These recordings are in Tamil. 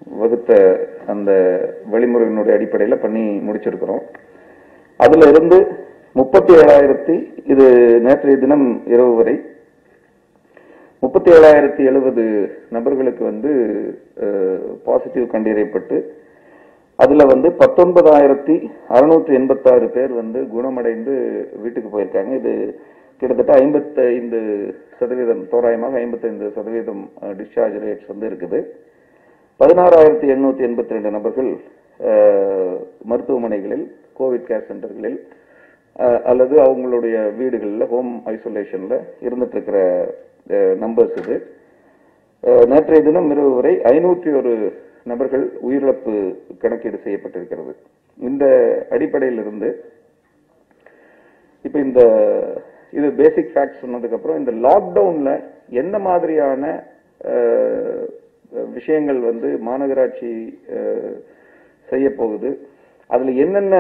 வகுத்த அந்த வழிமுறையினுடைய அடிப்படையில் பண்ணி முடிச்சிருக்கிறோம் அதுல இருந்து முப்பத்தி ஏழாயிரத்தி இது நேற்றைய தினம் இரவு வரை முப்பத்தி ஏழாயிரத்தி எழுபது நபர்களுக்கு வந்து பாசிட்டிவ் கண்டறியப்பட்டு அதுல வந்து பத்தொன்பதாயிரத்தி அறுநூற்றி எண்பத்தாறு பேர் வந்து குணமடைந்து வீட்டுக்கு போயிருக்காங்க இது கிட்டத்தட்ட ஐம்பத்தைந்து சதவீதம் தோராயமாக ஐம்பத்தைந்து சதவீதம் டிஸ்சார்ஜ் ரேட்ஸ் வந்து இருக்குது பதினாறாயிரத்தி எண்ணூத்தி எண்பத்தி ரெண்டு நபர்கள் அஹ், மருத்துவமனைகளில் கோவிட் கேர் சென்டர்களில் அஹ், அல்லது அவங்களுடைய வீடுகளில் ஹோம் ஐசோலேஷன்ல இருந்துட்டு இருக்கிற நம்பர்ஸ் இது அஹ், நேற்றைய தினம் இரவு வரை ஐநூற்றி ஒரு நபர்கள் உயிரிழப்பு கணக்கீடு செய்யப்பட்டிருக்கிறது இந்த அடிப்படையில் இருந்து இப்ப இந்த இது பேசிக் ஃபேக்ட் சொன்னதுக்கு அப்புறம் இந்த லாக்டவுன்ல என்ன மாதிரியான அஹ், விஷயங்கள் வந்து மாநகராட்சி அஹ், செய்ய போகுது அதுல என்னென்ன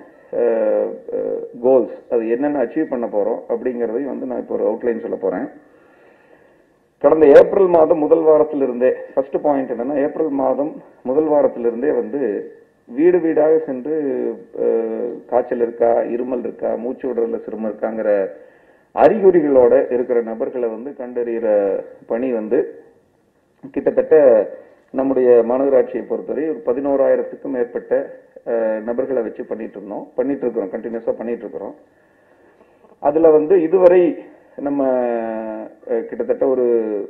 கோல்ஸ் அது என்னென்ன அச்சீவ் பண்ண போறோம் அப்படிங்கறதையும் வந்து நான் இப்போ ஒரு அவுட்லைன் சொல்ல போறேன் கடந்த ஏப்ரல் மாதம் முதல் வாரத்திலிருந்தே ஃபர்ஸ்ட் பாயிண்ட் என்னன்னா ஏப்ரல் மாதம் முதல் வாரத்திலிருந்தே வந்து வீடு வீடாக சென்று அஹ், காய்ச்சல் இருக்கா இருமல் இருக்கா மூச்சு விடுறதுல சிரமம் இருக்காங்கிற அறிகுறிகளோட இருக்கிற நபர்களை வந்து கண்டறிகிற பணி வந்து கிட்டத்தட்ட நம்முடைய மாநகராட்சியை பொறுத்தவரை ஒரு பதினோராயிரத்துக்கும் மேற்பட்ட அஹ், நபர்களை வச்சு பண்ணிட்டு இருந்தோம் பண்ணிட்டு இருக்கிறோம் கண்டினியூஸா பண்ணிட்டு இருக்கிறோம் அதுல வந்து இதுவரை நம்ம அஹ், கிட்டத்தட்ட ஒரு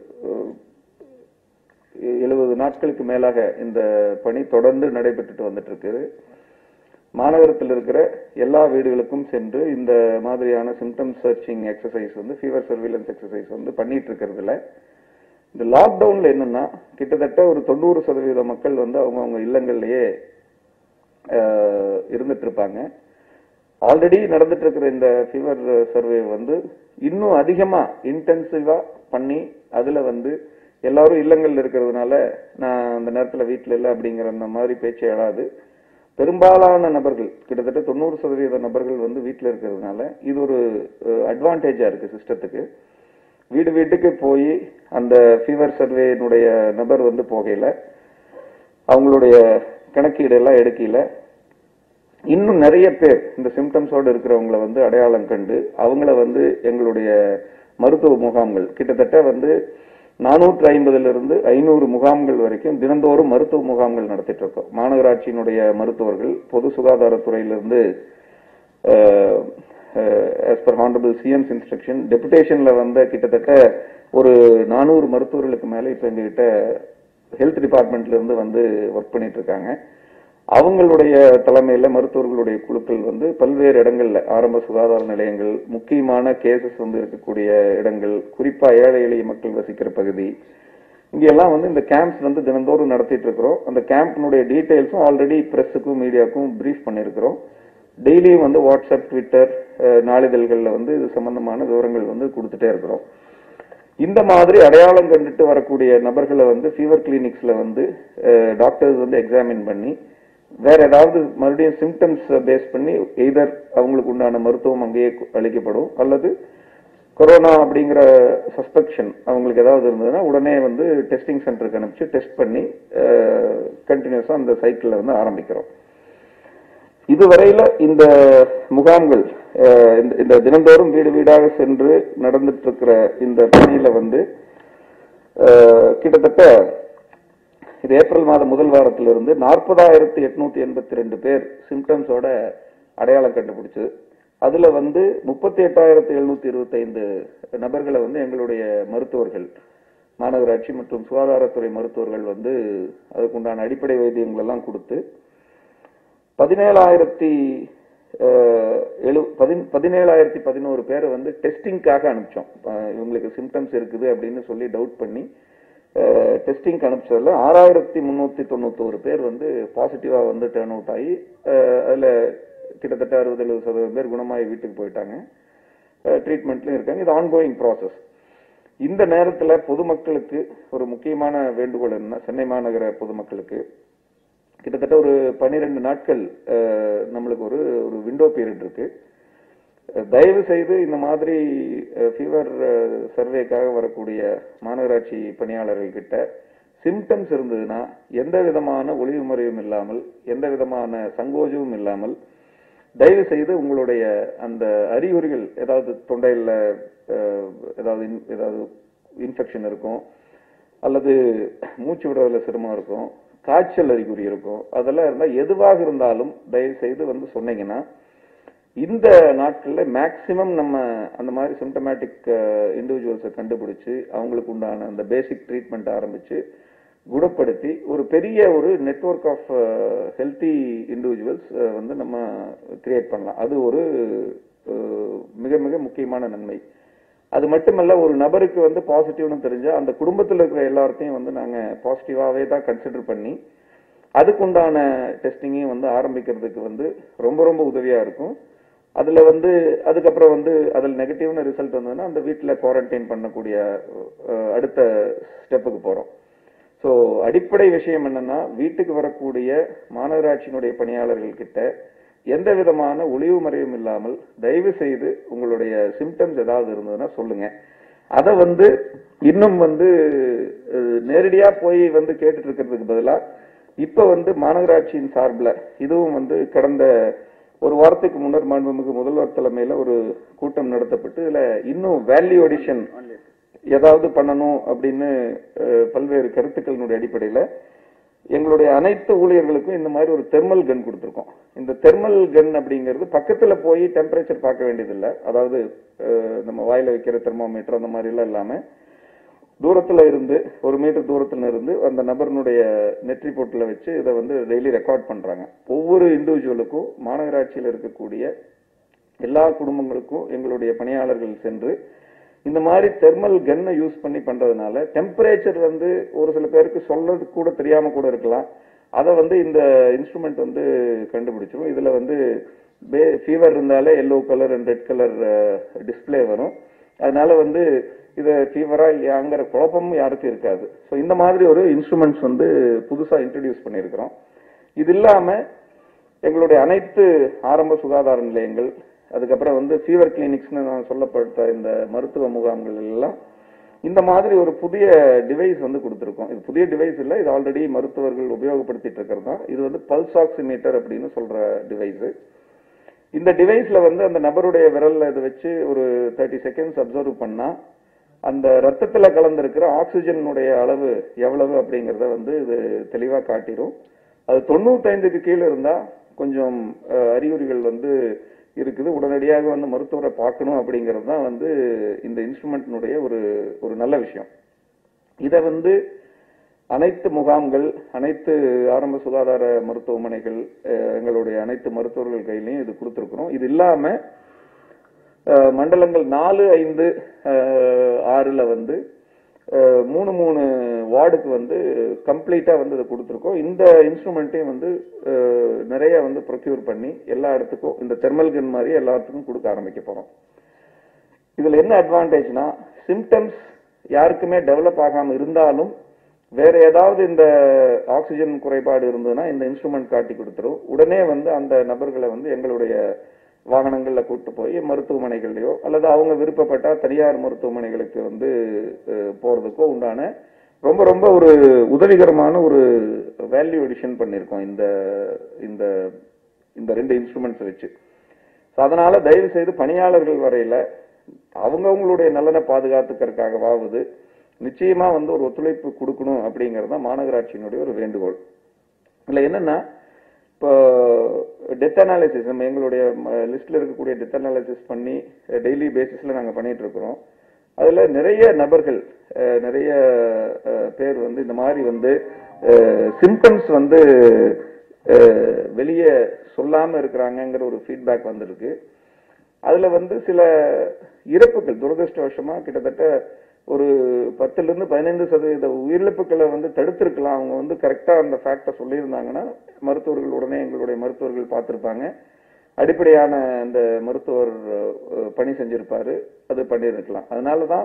எழுபது நாட்களுக்கு மேலாக இந்த பணி தொடர்ந்து நடைபெற்றுட்டு வந்துட்டு இருக்குது மாநகரத்தில் இருக்கிற எல்லா வீடுகளுக்கும் சென்று இந்த மாதிரியான சிம்டம் சர்ச்சிங் எக்ஸசைஸ் வந்து ஃபீவர் சர்வீலன்ஸ் எக்ஸசைஸ் வந்து பண்ணிட்டு இருக்கிறதுல இந்த லாக்டவுன்ல என்னன்னா கிட்டத்தட்ட ஒரு தொண்ணூறு சதவீத மக்கள் வந்து அவங்க அவங்க இல்லங்கள்லயே அஹ், இருந்துட்டு இருப்பாங்க ஆல்ரெடி நடந்துட்டு இருக்கிற இந்த ஃபீவர் சர்வே வந்து இன்னும் அதிகமா இன்டென்சிவா பண்ணி அதுல வந்து எல்லாரும் இல்லங்கள்ல இருக்கிறதுனால நான் அந்த நேரத்துல வீட்டுல இல்லை அப்படிங்கிற அந்த மாதிரி பேச்சு எழாது பெரும்பாலான நபர்கள் கிட்டத்தட்ட தொண்ணூறு சதவீத நபர்கள் வந்து வீட்டுல இருக்கிறதுனால இது ஒரு அட்வான்டேஜா இருக்கு சிஸ்டத்துக்கு வீடு வீட்டுக்கு போய் அந்த ஃபீவர் சர்வேனுடைய நபர் வந்து போகையில அவங்களுடைய கணக்கீடு எல்லாம் எடுக்கையில இன்னும் நிறைய பேர் இந்த சிம்டம்ஸோட இருக்கிறவங்கள வந்து அடையாளம் கண்டு அவங்கள வந்து எங்களுடைய மருத்துவ முகாம்கள் கிட்டத்தட்ட வந்து நானூற்று ஐம்பதுல இருந்து ஐநூறு முகாம்கள் வரைக்கும் தினந்தோறும் மருத்துவ முகாம்கள் நடத்திட்டு இருக்கோம் மாநகராட்சியினுடைய மருத்துவர்கள் பொது சுகாதாரத்துறையிலிருந்து as per honourable CM's instruction டெபுடேஷன்ல வந்த கிட்டத்தட்ட ஒரு நானூறு மருத்துவர்களுக்கு மேல இப்ப எங்ககிட்ட ஹெல்த் டிபார்ட்மெண்ட்ல இருந்து வந்து ஒர்க் பண்ணிட்டு இருக்காங்க அவங்களுடைய தலைமையில மருத்துவர்களுடைய குழுக்கள் வந்து பல்வேறு இடங்கள்ல ஆரம்ப சுகாதார நிலையங்கள் முக்கியமான கேசஸ் வந்து இருக்கக்கூடிய இடங்கள் குறிப்பா ஏழை எளிய மக்கள் வசிக்கிற பகுதி இங்க எல்லாம் வந்து இந்த கேம்ப்ஸ் வந்து தினந்தோறும் நடத்திட்டு இருக்கிறோம் அந்த கேம்ப்னுடைய டீடைல்ஸும் ஆல்ரெடி பிரஸுக்கும் மீடியாவுக்கும் பிரீஃப் பண்ணியிருக்கிறோம் டெய்லியும் வந்து வாட்ஸ்அப் ட்விட்டர் அஹ், நாளிதழ்கள்ல வந்து இது சம்பந்தமான விவரங்கள் வந்து கொடுத்துட்டே இருக்கிறோம் இந்த மாதிரி அடையாளம் கண்டுட்டு வரக்கூடிய நபர்களை வந்து ஃபீவர் கிளினிக்ஸ்ல வந்து டாக்டர்ஸ் வந்து எக்ஸாமின் பண்ணி வேற ஏதாவது மறுபடியும் சிம்டம்ஸ் பேஸ் பண்ணி எய்தர் அவங்களுக்கு உண்டான மருத்துவம் அங்கேயே கு- அளிக்கப்படும் அல்லது கொரோனா அப்படிங்கிற சஸ்பெக்ஷன் அவங்களுக்கு ஏதாவது இருந்ததுன்னா உடனே வந்து டெஸ்டிங் சென்டருக்கு அனுப்பிச்சு டெஸ்ட் பண்ணி கண்டினியூஸா அந்த சைக்கிள்ல வந்து ஆரம்பிக்கிறோம் இதுவரையில இந்த முகாம்கள் அஹ், இந்த- இந்த தினந்தோறும் வீடு வீடாக சென்று நடந்துட்டு இருக்கிற இந்த பணியில வந்து அஹ், கிட்டத்தட்ட இது ஏப்ரல் மாதம் முதல் வாரத்திலிருந்து நாற்பதாயிரத்தி எட்நூத்தி எண்பத்தி ரெண்டு பேர் சிம்டம்ஸோட அடையாளம் கண்டுபிடிச்சு அதுல வந்து முப்பத்தி எட்டாயிரத்தி எழுநூத்தி இருபத்தைந்து நபர்களை வந்து எங்களுடைய மருத்துவர்கள் மாநகராட்சி மற்றும் சுகாதாரத்துறை மருத்துவர்கள் வந்து அதுக்குண்டான அடிப்படை வைத்தியங்கள் எல்லாம் கொடுத்து பதினேழாயிரத்தி அஹ், எழு பதின் பதினேழாயிரத்தி பதினோரு பேரை வந்து டெஸ்டிங்காக அனுப்பிச்சோம் அஹ், இவங்களுக்கு சிம்டம்ஸ் இருக்குது அப்படின்னு சொல்லி டவுட் பண்ணி டெஸ்டிங் அனுப்பிச்சதுல ஆறாயிரத்தி முன்னூத்தி தொண்ணூத்தோரு பேர் வந்து பாசிட்டிவா வந்து டேர்ன் அவுட் ஆகி அஹ், அதுல கிட்டத்தட்ட அறுபது எழுபது சதவீதம் பேர் குணமாகி வீட்டுக்கு போயிட்டாங்க ட்ரீட்மெண்ட்லயும் இருக்காங்க இது ஆன்கோயிங் ப்ராசஸ் இந்த நேரத்துல பொதுமக்களுக்கு ஒரு முக்கியமான வேண்டுகோள் என்ன சென்னை மாநகர பொதுமக்களுக்கு கிட்டத்தட்ட ஒரு பன்னிரெண்டு நாட்கள் அஹ், நம்மளுக்கு ஒரு ஒரு விண்டோ பீரியட் இருக்கு அஹ், தயவு செய்து இந்த மாதிரி ஃபீவர் சர்வேக்காக வரக்கூடிய மாநகராட்சி பணியாளர்கள் கிட்ட சிம்டம்ஸ் இருந்ததுன்னா எந்த விதமான ஒளிவு முறையும் இல்லாமல் எந்த விதமான சங்கோஜமும் இல்லாமல் தயவு செய்து உங்களுடைய அந்த அறிகுறிகள் ஏதாவது தொண்டையில் அஹ், ஏதாவது in- ஏதாவது இன்ஃபெக்ஷன் இருக்கும் அல்லது மூச்சு விடுறதுல சிரமம் இருக்கும் காய்ச்சல் அறிகுறி இருக்கும் அதெல்லாம் இருந்தால் எதுவாக இருந்தாலும் தயவு செய்து வந்து சொன்னீங்கன்னா இந்த நாட்கள்ல மேக்சிமம் நம்ம அந்த மாதிரி சிம்டமேட்டிக் இண்டிவிஜுவல்ஸை கண்டுபிடிச்சு அவங்களுக்கு உண்டான அந்த பேசிக் ட்ரீட்மெண்ட் ஆரம்பிச்சு குணப்படுத்தி ஒரு பெரிய ஒரு நெட்வொர்க் ஆஃப் ஹெல்த்தி இண்டிவிஜுவல்ஸ் வந்து நம்ம கிரியேட் பண்ணலாம் அது ஒரு அஹ், மிக மிக முக்கியமான நன்மை அது மட்டுமல்ல ஒரு நபருக்கு வந்து பாசிட்டிவ்னு தெரிஞ்சா அந்த குடும்பத்தில் இருக்கிற எல்லாத்தையும் வந்து நாங்க பாசிட்டிவாவே தான் கன்சிடர் பண்ணி அதுக்குண்டான டெஸ்டிங்கையும் வந்து ஆரம்பிக்கிறதுக்கு வந்து ரொம்ப ரொம்ப உதவியா இருக்கும் அதுல வந்து அதுக்கப்புறம் வந்து அதில் நெகட்டிவ்னு ரிசல்ட் வந்ததுன்னா அந்த வீட்டில் குவாரண்டைன் பண்ணக்கூடிய அஹ், அடுத்த ஸ்டெப்புக்கு போறோம் ஸோ அடிப்படை விஷயம் என்னன்னா வீட்டுக்கு வரக்கூடிய மாநகராட்சியினுடைய பணியாளர்கள் கிட்ட எந்த விதமான ஒளிவு மறைவும் இல்லாமல் தயவு செய்து உங்களுடைய சிம்டம்ஸ் ஏதாவது இருந்ததுன்னா சொல்லுங்க அதை வந்து இன்னும் வந்து அஹ், நேரடியா போய் வந்து கேட்டுட்டு இருக்கிறதுக்கு பதிலா இப்ப வந்து மாநகராட்சியின் சார்பில் இதுவும் வந்து கடந்த ஒரு வாரத்துக்கு முன்னர் மாண்புமிகு முதல்வர் தலைமையில ஒரு கூட்டம் நடத்தப்பட்டு இதுல இன்னும் வேல்யூ அடிஷன் ஏதாவது பண்ணணும் அப்படின்னு அஹ், பல்வேறு கருத்துக்களினுடைய அடிப்படையில எங்களுடைய அனைத்து ஊழியர்களுக்கும் இந்த மாதிரி ஒரு தெர்மல் கன் கொடுத்துருக்கோம் இந்த தெர்மல் கன் அப்படிங்கிறது பக்கத்துல போய் டெம்பரேச்சர் பார்க்க வேண்டியதில்லை அதாவது அஹ், நம்ம வாயில வைக்கிற தெர்மோமீட்டர் அந்த மாதிரி எல்லாம் இல்லாம தூரத்துல இருந்து ஒரு மீட்டர் தூரத்துல இருந்து அந்த நபர்னுடைய நெற்றி போட்டுல வச்சு இதை வந்து டெய்லி ரெக்கார்ட் பண்றாங்க ஒவ்வொரு இண்டிவிஜுவலுக்கும் மாநகராட்சியில் இருக்கக்கூடிய எல்லா குடும்பங்களுக்கும் எங்களுடைய பணியாளர்கள் சென்று இந்த மாதிரி தெர்மல் கன்னை யூஸ் பண்ணி பண்றதுனால டெம்பரேச்சர் வந்து ஒரு சில பேருக்கு சொல்றது கூட தெரியாம கூட இருக்கலாம் அதை வந்து இந்த இன்ஸ்ட்ருமெண்ட் வந்து கண்டுபிடிச்சிரும் இதுல வந்து ஃபீவர் இருந்தாலே yellow colour and red colour display வரும் அதனால வந்து இது ஃபீவரா இல்லையாங்கிற குழப்பமும் யாருக்கும் இருக்காது ஸோ இந்த மாதிரி ஒரு இன்ஸ்ட்ருமெண்ட்ஸ் வந்து புதுசா இன்ட்ரடியூஸ் பண்ணியிருக்கிறோம் இது இல்லாம எங்களுடைய அனைத்து ஆரம்ப சுகாதார நிலையங்கள் அதுக்கப்புறம் வந்து ஃபீவர் கிளினிக்ஸ்னு நான் சொல்லப்பட்ட இந்த மருத்துவ முகாம்கள் எல்லாம் இந்த மாதிரி ஒரு புதிய டிவைஸ் வந்து கொடுத்துருக்கோம் இது புதிய டிவைஸ் இல்லை இது ஆல்ரெடி மருத்துவர்கள் உபயோகப்படுத்திட்டு இருக்கிறது தான் இது வந்து பல்ஸ் ஆக்சிமீட்டர் அப்படின்னு சொல்ற டிவைஸ் இந்த டிவைஸ்ல வந்து அந்த நபருடைய விரல்ல இதை வச்சு ஒரு தேர்ட்டி செகண்ட்ஸ் அப்சர்வ் பண்ணா அந்த ரத்தத்துல கலந்திருக்கிற ஆக்சிஜனுடைய அளவு எவ்வளவு அப்படிங்கறத வந்து இது தெளிவா காட்டிடும் அது தொண்ணூத்தைந்துக்கு கீழே இருந்தா கொஞ்சம் அஹ், அறிகுறிகள் வந்து இருக்குது உடனடியாக வந்து மருத்துவரை பார்க்கணும் அப்படிங்கிறது தான் வந்து இந்த இன்ஸ்ட்ருமெண்ட்னுடைய ஒரு ஒரு நல்ல விஷயம் இதை வந்து அனைத்து முகாம்கள் அனைத்து ஆரம்ப சுகாதார மருத்துவமனைகள் அஹ், எங்களுடைய அனைத்து மருத்துவர்கள் கையிலையும் இது கொடுத்துருக்குறோம் இது இல்லாம அஹ், மண்டலங்கள் நாலு ஐந்து அஹ், ஆறுல வந்து அஹ், மூணு மூணு வார்டுக்கு வந்து கம்ப்ளீட்டா வந்து இதை கொடுத்துருக்கோம் இந்த இன்ஸ்ட்ருமெண்ட்டையும் வந்து அஹ், நிறைய வந்து ப்ரொக்யூர் பண்ணி எல்லா இடத்துக்கும் இந்த தெர்மல் கன் மாதிரி எல்லா இடத்துக்கும் கொடுக்க ஆரம்பிக்க போறோம் இதுல என்ன அட்வான்டேஜ்னா சிம்டம்ஸ் யாருக்குமே டெவலப் ஆகாம இருந்தாலும் வேற ஏதாவது இந்த ஆக்சிஜன் குறைபாடு இருந்ததுன்னா இந்த இன்ஸ்ட்ருமெண்ட் காட்டி கொடுத்துரும் உடனே வந்து அந்த நபர்களை வந்து எங்களுடைய வாகனங்கள்ல கூட்டு போய் மருத்துவமனைகள்லயோ அல்லது அவங்க விருப்பப்பட்டா தனியார் மருத்துவமனைகளுக்கு வந்து அஹ், போறதுக்கோ உண்டான ரொம்ப ரொம்ப ஒரு உதவிகரமான ஒரு வேல்யூ எடிஷன் பண்ணியிருக்கோம் இந்த இந்த இந்த ரெண்டு இன்ஸ்ட்ருமெண்ட்ஸ் வச்சு So, அதனால தயவு செய்து பணியாளர்கள் வரையில அவங்கவங்களுடைய நலனை பாதுகாத்துக்கிறதுக்காகவாவது நிச்சயமா வந்து ஒரு ஒத்துழைப்பு கொடுக்கணும் அப்படிங்கறது தான் மாநகராட்சியினுடைய ஒரு வேண்டுகோள் இதுல என்னன்னா இப்போ டெத் அனாலிசிஸ் நம்ம எங்களுடைய லிஸ்ட்ல இருக்கக்கூடிய டெத் அனாலிசிஸ் பண்ணி டெய்லி பேசிஸ்ல நாங்க பண்ணிட்டு இருக்கிறோம் அதுல நிறைய நபர்கள் அஹ், நிறைய அஹ், பேர் வந்து இந்த மாதிரி வந்து சிம்டம்ஸ் வந்து அஹ், வெளியே சொல்லாம இருக்கிறாங்கங்கிற ஒரு ஃபீட்பேக் வந்திருக்கு அதுல வந்து சில இறப்புகள் துரதிருஷ்டவசமா கிட்டத்தட்ட ஒரு பத்துல இருந்து பதினைந்து சதவீத உயிரிழப்புகளை வந்து தடுத்திருக்கலாம் அவங்க வந்து கரெக்டா அந்த ஃபேக்டை சொல்லியிருந்தாங்கன்னா மருத்துவர்கள் உடனே எங்களுடைய மருத்துவர்கள் பார்த்திருப்பாங்க அடிப்படையான அந்த மருத்துவர் அஹ், பணி செஞ்சிருப்பாரு அது பண்ணியிருக்கலாம் அதனாலதான்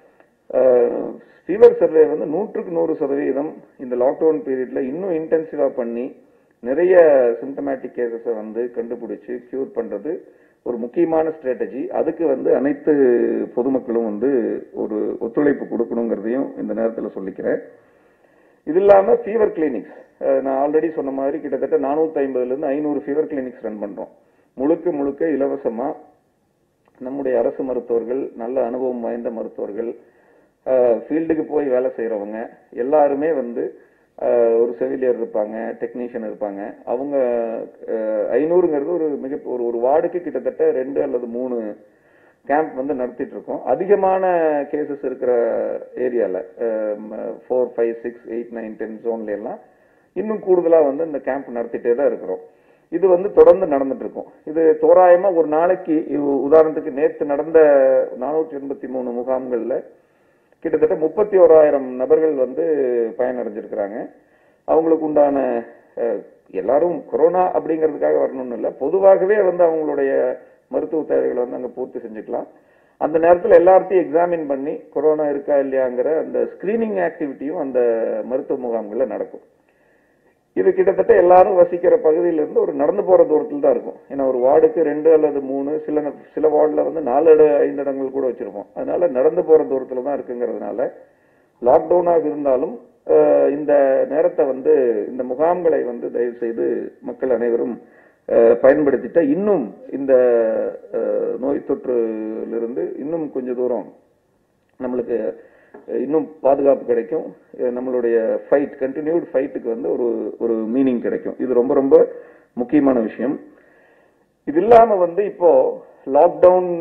ஃபீவர் சர்வே வந்து நூற்றுக்கு நூறு சதவீதம் இந்த லாக்டவுன் பீரியட்ல இன்னும் இன்டென்சிவா பண்ணி நிறைய சிம்டமேட்டிக் கேசஸை வந்து கண்டுபிடிச்சு கியூர் பண்றது ஒரு முக்கியமான ஸ்ட்ராட்டஜி அதுக்கு வந்து அனைத்து பொதுமக்களும் வந்து ஒரு ஒத்துழைப்பு கொடுக்கணுங்கிறதையும் இந்த நேரத்தில் சொல்லிக்கிறேன் இது இல்லாம ஃபீவர் கிளினிக்ஸ் நான் ஆல்ரெடி சொன்ன மாதிரி கிட்டத்தட்ட 450 ஐம்பதுல இருந்து ஐநூறு ஃபீவர் கிளினிக்ஸ் ரன் பண்றோம் முழுக்க முழுக்க இலவசமா நம்முடைய அரசு மருத்துவர்கள் நல்ல அனுபவம் வாய்ந்த மருத்துவர்கள் ஃபீல்டுக்கு போய் வேலை செய்யறவங்க எல்லாருமே வந்து அஹ், ஒரு செவிலியர் இருப்பாங்க டெக்னீஷியன் இருப்பாங்க அவங்க அஹ், ஐநூறுங்கிறது ஒரு மிக ஒரு ஒரு வார்டுக்கு கிட்டத்தட்ட ரெண்டு அல்லது மூணு கேம்ப் வந்து நடத்திட்டு இருக்கோம் அதிகமான கேசஸ் இருக்கிற ஏரியால four five six eight nine ten ஜோன்ல எல்லாம் இன்னும் கூடுதலா வந்து இந்த கேம்ப் நடத்திட்டே தான் இருக்கிறோம் இது வந்து தொடர்ந்து நடந்துட்டு இருக்கும் இது தோராயமா ஒரு நாளைக்கு இவ்- உதாரணத்துக்கு நேத்து நடந்த நானூற்றி எண்பத்தி மூணு முகாம்கள்ல கிட்டத்தட்ட முப்பத்தி ஓராயிரம் நபர்கள் வந்து பயனடைஞ்சிருக்கிறாங்க அவங்களுக்கு உண்டான அஹ், எல்லாரும் கொரோனா அப்படிங்கிறதுக்காக வரணும்னு இல்லை பொதுவாகவே வந்து அவங்களுடைய மருத்துவ தேவைகளை வந்து அங்க பூர்த்தி செஞ்சுக்கலாம் அந்த நேரத்துல எல்லார்த்தையும் எக்ஸாமின் பண்ணி கொரோனா இருக்கா இல்லையாங்கிற அந்த ஸ்கிரீனிங் ஆக்டிவிட்டியும் அந்த மருத்துவ முகாம்கள்ல நடக்கும் இது கிட்டத்தட்ட எல்லாரும் வசிக்கிற பகுதியில இருந்து ஒரு நடந்து போற தூரத்துல தான் இருக்கும் ஏன்னா ஒரு வார்டுக்கு ரெண்டு அல்லது மூணு சில ந- சில வார்டுல வந்து நாலு இட ஐந்து இடங்கள் கூட வச்சிருப்போம் அதனால நடந்து போற தூரத்துல தான் இருக்குங்கிறதுனால லாக்டவுனாக இருந்தாலும் அஹ், இந்த நேரத்தை வந்து இந்த முகாம்களை வந்து தயவு செய்து மக்கள் அனைவரும் அஹ், பயன்படுத்திட்டா இன்னும் இந்த அஹ், நோய் தொற்றிலிருந்து இன்னும் கொஞ்ச தூரம் நம்மளுக்கு அஹ், இன்னும் பாதுகாப்பு கிடைக்கும் அஹ், நம்மளுடைய ஃபைட் கண்டினியூட் ஃபைட்டுக்கு வந்து ஒரு ஒரு மீனிங் கிடைக்கும் இது ரொம்ப ரொம்ப முக்கியமான விஷயம் இது இல்லாம வந்து இப்போ லாக்டவுன்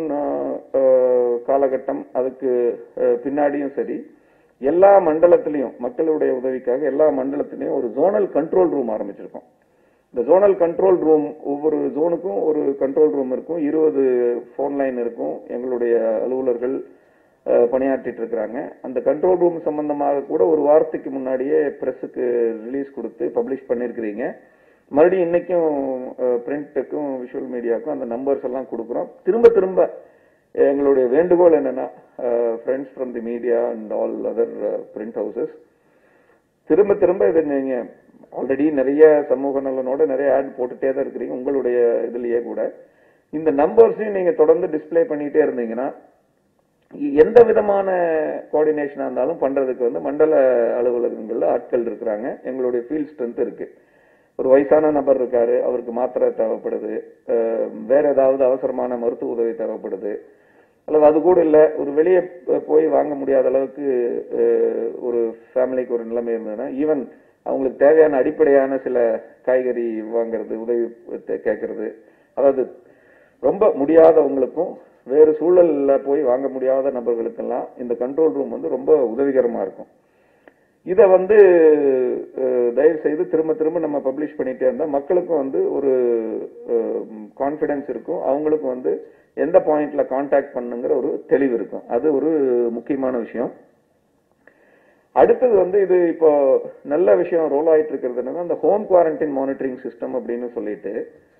காலகட்டம் அதுக்கு அஹ், பின்னாடியும் சரி எல்லா மண்டலத்திலையும் மக்களுடைய உதவிக்காக எல்லா மண்டலத்திலையும் ஒரு ஜோனல் கண்ட்ரோல் ரூம் ஆரம்பிச்சிருக்கோம் இந்த ஜோனல் கண்ட்ரோல் ரூம் ஒவ்வொரு ஜோனுக்கும் ஒரு கண்ட்ரோல் ரூம் இருக்கும் இருபது ஃபோன் லைன் இருக்கும் எங்களுடைய அலுவலர்கள் அஹ், பணியாற்றிட்டு இருக்கிறாங்க அந்த கண்ட்ரோல் ரூம் சம்பந்தமாக கூட ஒரு வாரத்துக்கு முன்னாடியே பிரஸுக்கு ரிலீஸ் கொடுத்து பப்ளிஷ் பண்ணியிருக்கிறீங்க மறுபடியும் இன்னைக்கும் பிரிண்ட்டுக்கும் விஷுவல் மீடியாவுக்கும் அந்த நம்பர்ஸ் எல்லாம் கொடுக்குறோம் திரும்ப திரும்ப எங்களுடைய வேண்டுகோள் என்னன்னா friends from the media and all other print houses திரும்ப திரும்ப இதை நீங்க ஆல்ரெடி நிறைய சமூக நலனோட நிறைய ஆட் போட்டுட்டே தான் இருக்கிறீங்க உங்களுடைய இதுலயே கூட இந்த நம்பர்ஸையும் நீங்க தொடர்ந்து டிஸ்ப்ளே பண்ணிட்டே இருந்தீங்கன்னா எந்த விதமான கோஆர்டினேஷனா இருந்தாலும் பண்றதுக்கு வந்து மண்டல அலுவலகங்கள்ல ஆட்கள் இருக்கிறாங்க எங்களுடைய ஃபீல்ட் ஸ்ட்ரென்த் இருக்கு ஒரு வயசான நபர் இருக்காரு அவருக்கு மாத்திரை தேவைப்படுது அஹ் வேற ஏதாவது அவசரமான மருத்துவ உதவி தேவைப்படுது அல்லது அது கூட இல்ல ஒரு வெளியே போய் வாங்க முடியாத அளவுக்கு அஹ், ஒரு ஃபேமிலிக்கு ஒரு நிலைமை இருந்ததுன்னா ஈவன் அவங்களுக்கு தேவையான அடிப்படையான சில காய்கறி வாங்குறது உதவி தே- கேட்கறது அதாவது ரொம்ப முடியாதவங்களுக்கும் வேறு சூழல்ல போய் வாங்க முடியாத நபர்களுக்கெல்லாம் இந்த கண்ட்ரோல் ரூம் வந்து ரொம்ப உதவிகரமா இருக்கும் இத வந்து அஹ், தயவு செய்து திரும்ப திரும்ப நம்ம பப்ளிஷ் பண்ணிட்டே இருந்தா மக்களுக்கும் வந்து ஒரு கான்பிடன்ஸ் இருக்கும் அவங்களுக்கும் வந்து எந்த பாயிண்ட்ல காண்டாக்ட் பண்ணுங்கிற ஒரு தெளிவு இருக்கும் அது ஒரு முக்கியமான விஷயம் அடுத்தது வந்து இது இப்போ நல்ல விஷயம் ரோல் ஆயிட்டு இருக்கிறது என்னன்னா அந்த ஹோம் குவாரண்டைன் மானிட்டரிங் சிஸ்டம் அப்படின்னு சொல்லிட்டு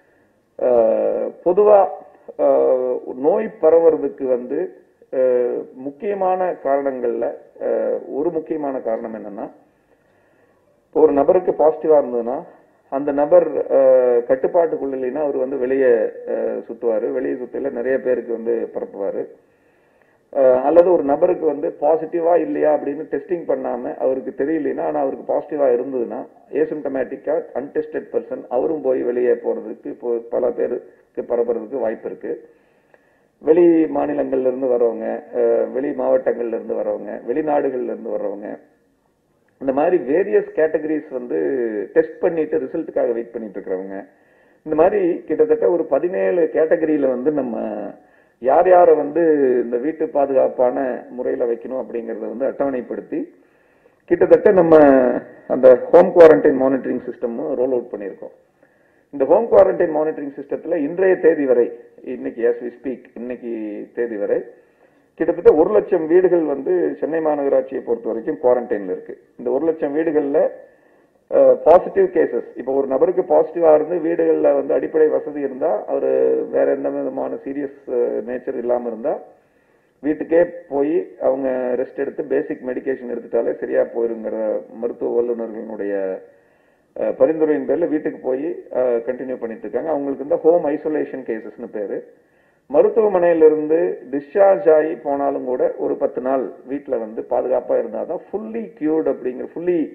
அஹ், பொதுவா அஹ், நோய் பரவுறதுக்கு வந்து அஹ், முக்கியமான காரணங்கள்ல அஹ், ஒரு முக்கியமான காரணம் என்னன்னா இப்போ ஒரு நபருக்கு பாசிட்டிவா இருந்ததுன்னா அந்த நபர் அஹ், கட்டுப்பாட்டுக்குள்ள இல்லைன்னா அவர் வந்து வெளியே அஹ், சுத்துவாரு வெளியே சுத்தில நிறைய பேருக்கு வந்து பரப்புவாரு அஹ், அல்லது ஒரு நபருக்கு வந்து பாசிட்டிவா இல்லையா அப்படின்னு டெஸ்டிங் பண்ணாம அவருக்கு தெரியலைன்னா ஆனா அவருக்கு பாசிட்டிவா இருந்ததுன்னா ஏசிம்டமேட்டிக்கா அன்டெஸ்டட் பர்சன் அவரும் போய் வெளியே போறதுக்கு இப்போ பல பேருக்கு பரப்புறதுக்கு வாய்ப்பு இருக்கு வெளி மாநிலங்கள்ல இருந்து வரவங்க அஹ், வெளி மாவட்டங்கள்ல இருந்து வரவங்க வெளிநாடுகள்ல இருந்து வர்றவங்க இந்த மாதிரி வேரியஸ் கேட்டகரிஸ் வந்து டெஸ்ட் பண்ணிட்டு ரிசல்ட்டுக்காக வெயிட் பண்ணிட்டு இருக்கிறவங்க இந்த மாதிரி கிட்டத்தட்ட ஒரு பதினேழு கேட்டகரியில வந்து நம்ம யார் யாரை வந்து இந்த வீட்டு பாதுகாப்பான முறையில வைக்கணும் அப்படிங்கறத வந்து அட்டவணைப்படுத்தி கிட்டத்தட்ட நம்ம அந்த ஹோம் குவாரண்டைன் மானிட்டரிங் சிஸ்டமும் ரோல் அவுட் பண்ணியிருக்கோம் இந்த ஹோம் குவாரண்டைன் மானிட்டரிங் சிஸ்டத்துல இன்றைய தேதி வரை இன்னைக்கு எஸ் வி ஸ்பீக் இன்னைக்கு தேதி வரை கிட்டத்தட்ட ஒரு லட்சம் வீடுகள் வந்து சென்னை மாநகராட்சியை பொறுத்த வரைக்கும் குவாரண்டைன்ல இருக்கு இந்த ஒரு லட்சம் வீடுகள்ல பாசிட்டிவ் கேசஸ் இப்போ ஒரு நபருக்கு பாசிட்டிவா இருந்து வீடுகள்ல வந்து அடிப்படை வசதி இருந்தா அவர் வேற எந்த விதமான சீரியஸ் நேச்சர் இல்லாம இருந்தா வீட்டுக்கே போய் அவங்க ரெஸ்ட் எடுத்து பேசிக் மெடிகேஷன் எடுத்துட்டாலே சரியா போயிருங்கிற மருத்துவ வல்லுநர்களுடைய அஹ், பரிந்துரையின் பேர்ல வீட்டுக்கு போய் கண்டினியூ பண்ணிட்டு இருக்காங்க அவங்களுக்கு இந்த ஹோம் ஐசோலேஷன் கேசஸ்னு பேரு மருத்துவமனையில இருந்து டிஸ்சார்ஜ் ஆகி போனாலும் கூட ஒரு பத்து நாள் வீட்ல வந்து பாதுகாப்பா இருந்தாதான் ஃபுல்லி கியூர்ட் அப்படிங்கிற ஃபுல்லி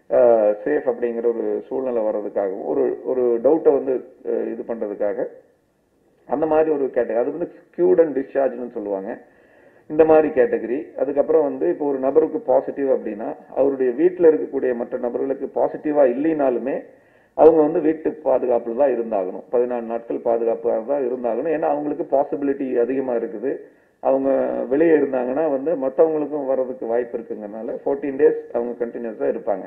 சேஃப் அப்படிங்கிற ஒரு சூழ்நிலை வர்றதுக்காகவும் ஒரு ஒரு டவுட்டை வந்து அஹ், இது பண்றதுக்காக அந்த மாதிரி ஒரு கேட்டகரி அது வந்து கியூட் அண்ட் டிஸ்சார்ஜ்னு சொல்லுவாங்க இந்த மாதிரி கேட்டகரி அதுக்கப்புறம் வந்து இப்போ ஒரு நபருக்கு பாசிட்டிவ் அப்படின்னா அவருடைய வீட்டில் இருக்கக்கூடிய மற்ற நபர்களுக்கு பாசிட்டிவா இல்லைனாலுமே அவங்க வந்து வீட்டு பாதுகாப்புல தான் இருந்தாகணும் பதினாலு நாட்கள் பாதுகாப்பாக தான் இருந்தாகணும் ஏன்னா அவங்களுக்கு பாசிபிலிட்டி அதிகமா இருக்குது அவங்க வெளியே இருந்தாங்கன்னா வந்து மற்றவங்களுக்கும் வர்றதுக்கு வாய்ப்பு இருக்குங்கறனால 14 டேஸ் அவங்க கண்டினியூஸா இருப்பாங்க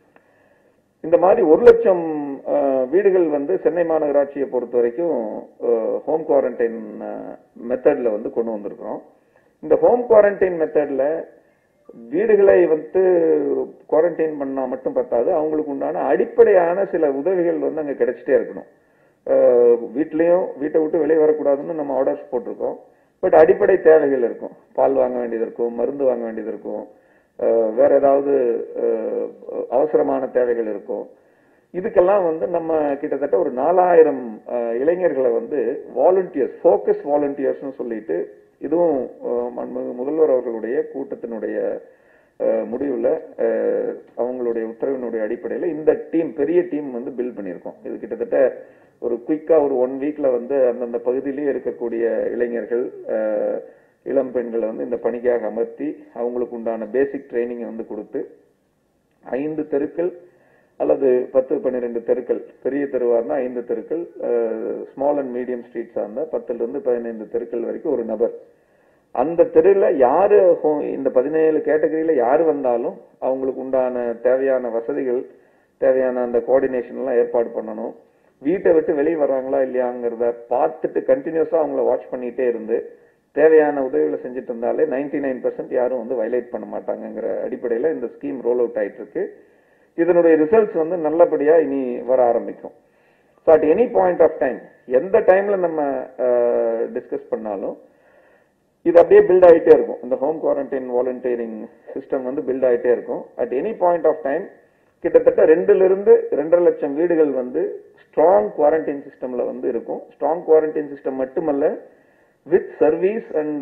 இந்த மாதிரி ஒரு லட்சம் அஹ், வீடுகள் வந்து சென்னை மாநகராட்சியை பொறுத்த வரைக்கும் ஹோம் குவாரண்டைன் மெத்தட்ல வந்து கொண்டு வந்திருக்கிறோம் இந்த ஹோம் குவாரண்டைன் மெத்தட்ல வீடுகளை வந்து குவாரண்டைன் பண்ணா மட்டும் பத்தாது அவங்களுக்கு உண்டான அடிப்படையான சில உதவிகள் வந்து அங்க கிடைச்சிட்டே இருக்கணும் அஹ், வீட்லயும் வீட்டை விட்டு வெளியே வரக்கூடாதுன்னு நம்ம ஆர்டர்ஸ் போட்டிருக்கோம் பட் அடிப்படை தேவைகள் இருக்கும் பால் வாங்க வேண்டியது இருக்கும் மருந்து வாங்க வேண்டியது இருக்கும் அஹ், வேற ஏதாவது அஹ், அவசரமான தேவைகள் இருக்கும் இதுக்கெல்லாம் வந்து நம்ம கிட்டத்தட்ட ஒரு நாலாயிரம் இளைஞர்களை வந்து வாலண்டியர்ஸ் ஃபோக்கஸ் வாலண்டியர்ஸ்னு சொல்லிட்டு இதுவும் அஹ், மாண்புமிகு முதல்வர் அவர்களுடைய கூட்டத்தினுடைய அஹ், முடிவுல அஹ், அவங்களுடைய உத்தரவினுடைய அடிப்படையில் இந்த டீம் பெரிய டீம் வந்து பில்ட் பண்ணியிருக்கோம் இது கிட்டத்தட்ட ஒரு குயிக்கா ஒரு ஒன் வீக்ல வந்து அந்தந்த பகுதியிலேயே இருக்கக்கூடிய இளைஞர்கள் அஹ், இளம் பெண்களை வந்து இந்த பணிக்காக அமர்த்தி அவங்களுக்கு உண்டான பேசிக் ட்ரைனிங்கை வந்து கொடுத்து ஐந்து தெருக்கள் அல்லது பத்து பன்னிரெண்டு தெருக்கள் பெரிய தெருவார்னா ஐந்து தெருக்கள் ஸ்மால் அண்ட் மீடியம் ஸ்ட்ரீட்ஸா இருந்தா பத்துல இருந்து பதினைந்து தெருக்கள் வரைக்கும் ஒரு நபர் அந்த தெருல யாரு ஹோ- இந்த பதினேழு கேட்டகரியில யாரு வந்தாலும் அவங்களுக்கு உண்டான தேவையான வசதிகள் தேவையான அந்த கோஆர்டினேஷன் எல்லாம் ஏற்பாடு பண்ணணும் வீட்டை விட்டு வெளியே வர்றாங்களா இல்லையாங்கிறத பார்த்துட்டு கண்டினியூஸா அவங்கள வாட்ச் பண்ணிட்டே இருந்து தேவையான உதவிகளை செஞ்சுட்டு இருந்தாலே 99% நைன் யாரும் வந்து வயலேட் பண்ண மாட்டாங்கங்கிற அடிப்படையில இந்த ஸ்கீம் ரோல் அவுட் ஆயிட்டு இருக்கு இதனுடைய ரிசல்ட்ஸ் வந்து நல்லபடியா இனி வர ஆரம்பிக்கும் so at any point of time எந்த டைம்ல நம்ம டிஸ்கஸ் பண்ணாலும் இது அப்படியே பில்ட் ஆயிட்டே இருக்கும் இந்த ஹோம் குவாரண்டைன் வாலண்டியரிங் சிஸ்டம் வந்து பில்ட் ஆயிட்டே இருக்கும் at any point of time கிட்டத்தட்ட ரெண்டுல இருந்து ரெண்டரை லட்சம் வீடுகள் வந்து ஸ்ட்ராங் குவாரண்டைன் சிஸ்டம்ல வந்து இருக்கும் ஸ்ட்ராங் குவாரண்டைன் சிஸ்டம் மட்டுமல்ல with service and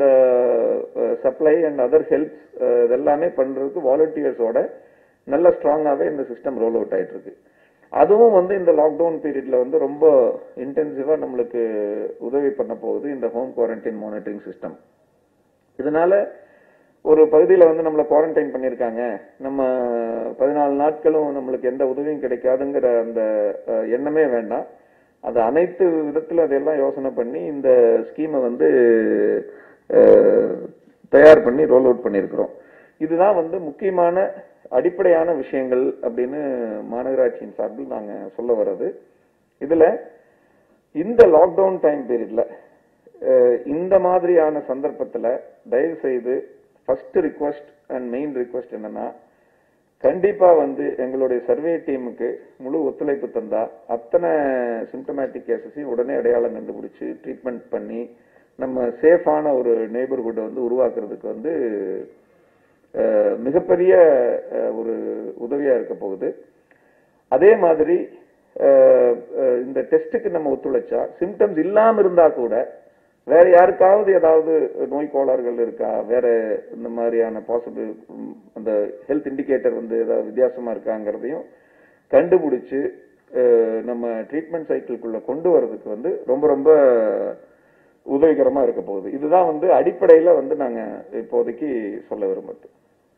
supply and other helps இதெல்லாமே பண்றதுக்கு வாலண்டியர்ஸோட நல்ல ஸ்ட்ராங்காவே இந்த சிஸ்டம் ரோல் அவுட் ஆயிட்டு இருக்கு அதுவும் வந்து இந்த லாக்டவுன் பீரியட்ல வந்து ரொம்ப இன்டென்சிவா நம்மளுக்கு உதவி பண்ண போகுது இந்த ஹோம் குவாரண்டைன் மானிட்டரிங் சிஸ்டம் இதனால ஒரு பகுதியில வந்து நம்மள குவாரண்டைன் பண்ணிருக்காங்க நம்ம பதினாலு நாட்களும் நம்மளுக்கு எந்த உதவியும் கிடைக்காதுங்கிற அந்த அஹ், எண்ணமே வேண்டாம் அது அனைத்து விதத்துல அதெல்லாம் யோசனை பண்ணி இந்த ஸ்கீமை வந்து அஹ், தயார் பண்ணி ரோல் அவுட் பண்ணியிருக்கிறோம் இதுதான் வந்து முக்கியமான அடிப்படையான விஷயங்கள் அப்படின்னு மாநகராட்சியின் சார்பில் நாங்க சொல்ல வர்றது இதுல இந்த லாக்டவுன் டைம் பீரியட்ல இந்த மாதிரியான சந்தர்ப்பத்துல தயவு செய்து first request and main request என்னன்னா கண்டிப்பா வந்து எங்களுடைய சர்வே டீமுக்கு முழு ஒத்துழைப்பு தந்தா அத்தனை சிம்டமேட்டிக் கேசஸையும் உடனே அடையாளம் கண்டுபிடிச்சு ட்ரீட்மெண்ட் பண்ணி நம்ம சேஃபான ஒரு நெய்பர்ஹுட்டை வந்து உருவாக்குறதுக்கு வந்து அஹ், மிகப்பெரிய அஹ், ஒரு உதவியா இருக்க போகுது அதே மாதிரி அஹ், அஹ், இந்த டெஸ்ட்டுக்கு நம்ம ஒத்துழைச்சா சிம்டம்ஸ் இல்லாம இருந்தா கூட வேற யாருக்காவது ஏதாவது நோய் கோளாறுகள் இருக்கா வேற இந்த மாதிரியான பாசிபிள் அந்த ஹெல்த் இண்டிகேட்டர் வந்து ஏதாவது வித்தியாசமா இருக்காங்கிறதையும் கண்டுபிடிச்சு அஹ், நம்ம ட்ரீட்மெண்ட் சைக்கிள்குள்ள கொண்டு வர்றதுக்கு வந்து ரொம்ப ரொம்ப உதவிகரமா இருக்க போகுது இதுதான் வந்து அடிப்படையில வந்து நாங்க இப்போதைக்கு சொல்ல விரும்புறது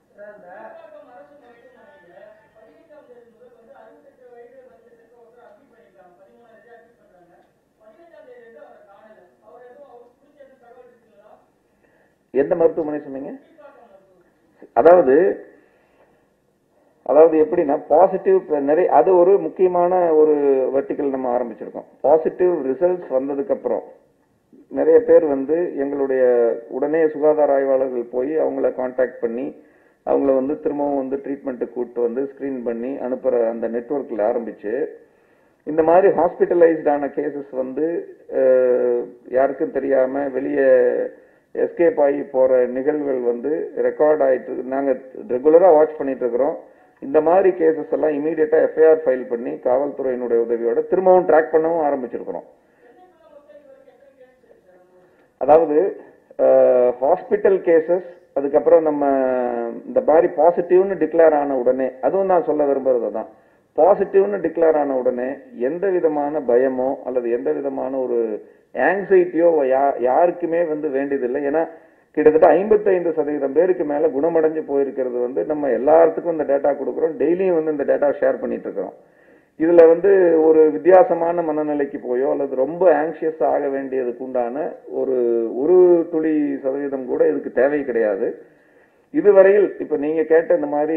எந்த மருத்துவமனை சொன்னீங்க அதாவது அதாவது எப்படின்னா பாசிட்டிவ் நிறைய அது ஒரு முக்கியமான ஒரு வெர்டிக்கல் நம்ம ஆரம்பிச்சிருக்கோம் பாசிட்டிவ் ரிசல்ட்ஸ் வந்ததுக்கு அப்புறம் நிறைய பேர் வந்து எங்களுடைய உடனே சுகாதார ஆய்வாளர்கள் போய் அவங்கள காண்டாக்ட் பண்ணி அவங்கள வந்து திரும்பவும் வந்து ட்ரீட்மெண்ட்டுக்கு கூட்டு வந்து ஸ்கிரீன் பண்ணி அனுப்புற அந்த நெட்வொர்க்ல ஆரம்பிச்சு இந்த மாதிரி ஹாஸ்பிட்டலைஸ்டான கேசஸ் வந்து அஹ், யாருக்கும் தெரியாம வெளியே எஸ்கேப் ஆகி போற நிகழ்வுகள் வந்து ரெக்கார்ட் ஆயிட்டு இருக்கு. நாங்க ரெகுலரா வாட்ச் பண்ணிட்டு இருக்கிறோம் இந்த மாதிரி கேசஸ் எல்லாம் இமீடியட்டா எஃப்ஐஆர் ஃபைல் பண்ணி காவல்துறையினுடைய உதவியோட திரும்பவும் ட்ராக் பண்ணவும் ஆரம்பிச்சிருக்கிறோம் அதாவது ஹாஸ்பிட்டல் கேசஸ் அதுக்கப்புறம் நம்ம இந்த மாதிரி பாசிட்டிவ்னு டிக்ளேர் ஆன உடனே அதுவும் நான் சொல்ல விரும்புறது தான் பாசிட்டிவ்னு டிக்ளேர் ஆன உடனே எந்த விதமான பயமோ அல்லது எந்த விதமான ஒரு ஆங்ஸைட்டியோ யாருக்குமே வந்து வேண்டியதில்லை ஏன்னா கிட்டத்தட்ட 55% சதவீதம் பேருக்கு மேல குணமடைஞ்சு போயிருக்கிறது வந்து நம்ம எல்லாத்துக்கும் இந்த டேட்டா கொடுக்குறோம் டெய்லியும் வந்து இந்த டேட்டா ஷேர் பண்ணிட்டு இருக்கிறோம் இதுல வந்து ஒரு வித்தியாசமான மனநிலைக்கு போயோ அல்லது ரொம்ப ஆங்ஷியஸ் ஆக வேண்டியதுக்கு உண்டான ஒரு ஒரு துளி சதவீதம் கூட இதுக்கு தேவை கிடையாது இதுவரையில் இப்ப நீங்க கேட்ட இந்த மாதிரி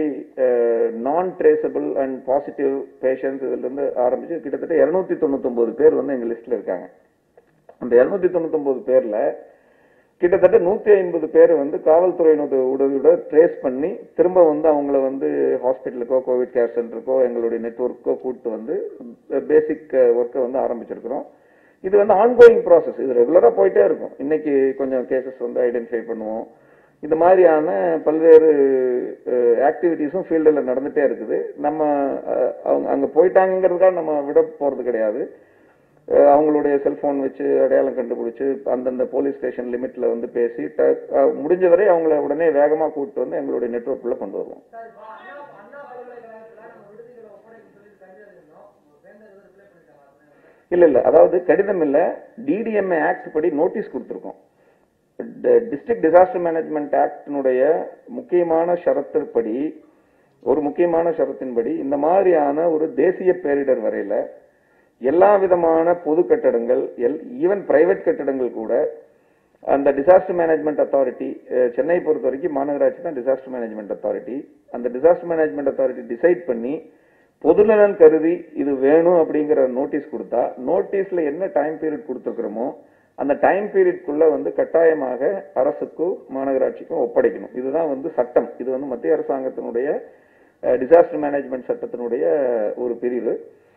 நான் ட்ரேசபிள் அண்ட் பாசிட்டிவ் பேஷன்ஸ் இதுல இருந்து ஆரம்பிச்சு கிட்டத்தட்ட 299 பேர் வந்து எங்க லிஸ்ட்ல இருக்காங்க அந்த 299 பேர்ல கிட்டத்தட்ட நூத்தி ஐம்பது பேர் வந்து காவல்துறையினுடைய உதவியோட ட்ரேஸ் பண்ணி திரும்ப வந்து அவங்கள வந்து ஹாஸ்பிட்டலுக்கோ கோவிட் கேர் சென்டருக்கோ எங்களுடைய நெட்ஒர்க்கோ கூட்டு வந்து பேசிக் ஒர்க்கை வந்து ஆரம்பிச்சிருக்கிறோம் இது வந்து ஆன்கோயிங் ப்ராசஸ் இது ரெகுலரா போயிட்டே இருக்கும் இன்னைக்கு கொஞ்சம் கேசஸ் வந்து ஐடென்டிஃபை பண்ணுவோம் இந்த மாதிரியான பல்வேறு ஆக்டிவிட்டிஸும் ஃபீல்டில் நடந்துட்டே இருக்குது நம்ம அஹ், அவங்க அங்க போயிட்டாங்கிறதுக்காக நம்ம விட போறது கிடையாது அஹ், அவங்களுடைய செல்போன் வச்சு அடையாளம் கண்டுபிடிச்சு அந்தந்த போலீஸ் ஸ்டேஷன் லிமிட்ல வந்து பேசி ட- அஹ், முடிஞ்ச வரை அவங்கள உடனே வேகமா கூப்பிட்டு வந்து எங்களுடைய நெட்ஒர்க்குள்ள கொண்டு வருவோம் சார் இப்போ அண்ணா அண்ணா பல்கலைக்கழகத்துல நம்ம விடுதிகளை ஒப்படைக்க சொல்லி கடிதம் எழுதினோம் வேண்டது ரிப்ளை பண்ணிட்டாங்க இல்ல இல்ல அதாவது கடிதம் இல்ல டிடிஎம்ஏ ஆக்ட் படி நோட்டீஸ் கொடுத்திருக்கோம் டிஸ்ட்ரிக்ட் டிசாஸ்டர் மேனேஜ்மெண்ட் ஆக்டினுடைய முக்கியமான ஷரத்தின்படி ஒரு முக்கியமான ஷரத்தின்படி இந்த மாதிரியான ஒரு தேசிய பேரிடர் வரையில எல்லா விதமான பொது கட்டடங்கள் ஈவன் பிரைவேட் கட்டடங்கள் கூட அந்த டிசாஸ்டர் மேனேஜ்மெண்ட் அத்தாரிட்டி சென்னை பொறுத்த வரைக்கும் மாநகராட்சி தான் டிசாஸ்டர் மேனேஜ்மெண்ட் அத்தாரிட்டி அந்த டிசாஸ்டர் மேனேஜ்மெண்ட் அத்தாரிட்டி டிசைட் பண்ணி பொதுநலன் கருதி இது வேணும் அப்படிங்கிற நோட்டீஸ் கொடுத்தா நோட்டீஸ்ல என்ன டைம் பீரியட் கொடுத்துருக்கிறோமோ அந்த டைம் பீரியட்குள்ள வந்து கட்டாயமாக அரசுக்கும் மாநகராட்சிக்கும் ஒப்படைக்கணும் இதுதான் வந்து சட்டம் இது வந்து மத்திய அரசாங்கத்தினுடைய டிசாஸ்டர் மேனேஜ்மெண்ட் சட்டத்தினுடைய ஒரு பிரிவு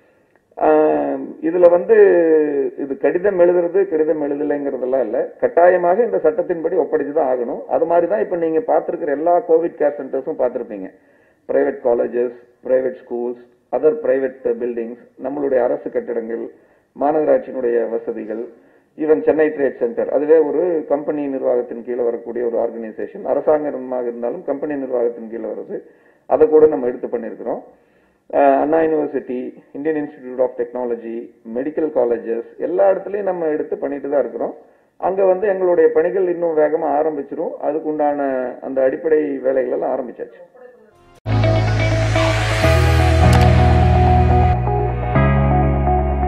ஆஹ் இதுல வந்து இது கடிதம் எழுதுறது கடிதம் எழுதலைங்கிறதெல்லாம் இல்ல கட்டாயமாக இந்த சட்டத்தின்படி ஒப்படைச்சுதான் ஆகணும் அது மாதிரி தான் இப்ப நீங்க பார்த்திருக்கிற எல்லா கோவிட் கேர் சென்டர்ஸும் பார்த்திருப்பீங்க private colleges private schools other private buildings நம்மளுடைய அரசு கட்டிடங்கள் மாநகராட்சியினுடைய வசதிகள் ஈவன் சென்னை ட்ரேட் சென்டர் அதுவே ஒரு கம்பெனி நிர்வாகத்தின் கீழே வரக்கூடிய ஒரு ஆர்கனைசேஷன் அரசாங்கமாக இருந்தாலும் கம்பெனி நிர்வாகத்தின் கீழே வருது அதை கூட நம்ம எடுத்து பண்ணியிருக்கிறோம் அஹ் Anna University Indian Institute of Technology medical colleges எல்லா இடத்துலயும் நம்ம எடுத்து பண்ணிட்டு தான் இருக்கிறோம் அங்க வந்து எங்களுடைய பணிகள் இன்னும் வேகமா ஆரம்பிச்சிரும் அதுக்கு உண்டான அந்த அடிப்படை வேலைகள் எல்லாம் ஆரம்பிச்சாச்சு ஒப்படைத்த